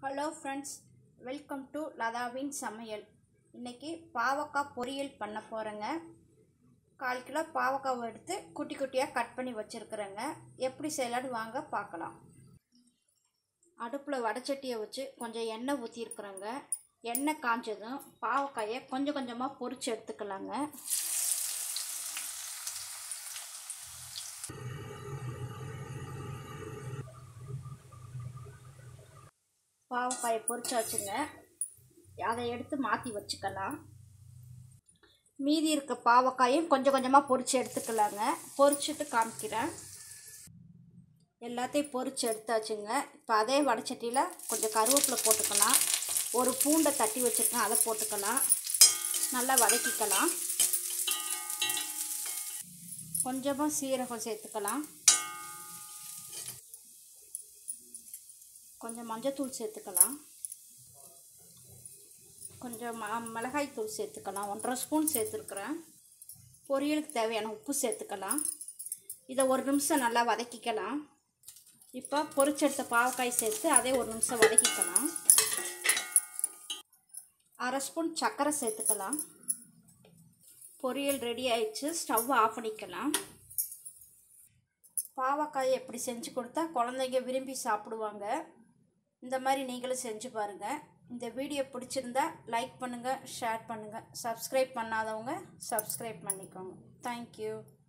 hello friends welcome to லதாவின் சமையல் இன்றைக்கி பாவக்காய் பொரியல் பண்ண போகிறேங்க கால் கிலோ பாவக்காவை எடுத்து குட்டி குட்டியாக கட் பண்ணி வச்சுருக்குறேங்க எப்படி செய்யலான்னு வாங்க பார்க்கலாம் அடுப்பில் வடச்சட்டியை வச்சு கொஞ்சம் எண்ணெய் ஊற்றிருக்குறேங்க எண்ணெய் காஞ்சதும் பாவக்காயை கொஞ்சம் கொஞ்சமாக பொரிச்சு எடுத்துக்கலாங்க பாவக்காயை பொரிச்சு வச்சுங்க அதை எடுத்து மாற்றி வச்சுக்கலாம் மீதி இருக்க பாவக்காயும் கொஞ்சம் கொஞ்சமாக பொரித்து எடுத்துக்கலாங்க பொரிச்சுட்டு காமிக்கிறேன் எல்லாத்தையும் பொரித்து எடுத்தாச்சுங்க இப்போ அதே வடச்சட்டியில் கொஞ்சம் கருவேப்பிலை போட்டுக்கலாம் ஒரு பூண்டை தட்டி வச்சுருக்கேன் அதை போட்டுக்கலாம் நல்லா வதக்கிக்கலாம் கொஞ்சமாக சீரகம் சேர்த்துக்கலாம் கொஞ்சம் மஞ்சத்தூள் சேர்த்துக்கலாம் கொஞ்சம் ம மிளகாய் தூள் சேர்த்துக்கலாம் ஒன்றரை ஸ்பூன் சேர்த்துருக்குறேன் பொரியலுக்கு தேவையான உப்பு சேர்த்துக்கலாம் இதை ஒரு நிமிஷம் நல்லா வதக்கிக்கலாம் இப்போ பொரிச்செடுத்த பாவக்காய் சேர்த்து அதே ஒரு நிமிஷம் வதக்கிக்கலாம் அரை ஸ்பூன் சர்க்கரை சேர்த்துக்கலாம் பொரியல் ரெடி ஆயிடுச்சு ஸ்டவ் ஆஃப் பண்ணிக்கலாம் பாவக்காய் எப்படி செஞ்சு கொடுத்தா குழந்தைங்க விரும்பி சாப்பிடுவாங்க இந்த மாதிரி நீங்களும் செஞ்சு பாருங்கள் இந்த வீடியோ பிடிச்சிருந்தா லைக் பண்ணுங்கள் ஷேர் பண்ணுங்கள் சப்ஸ்கிரைப் பண்ணாதவங்க சப்ஸ்கிரைப் பண்ணிக்கோங்க தேங்க்யூ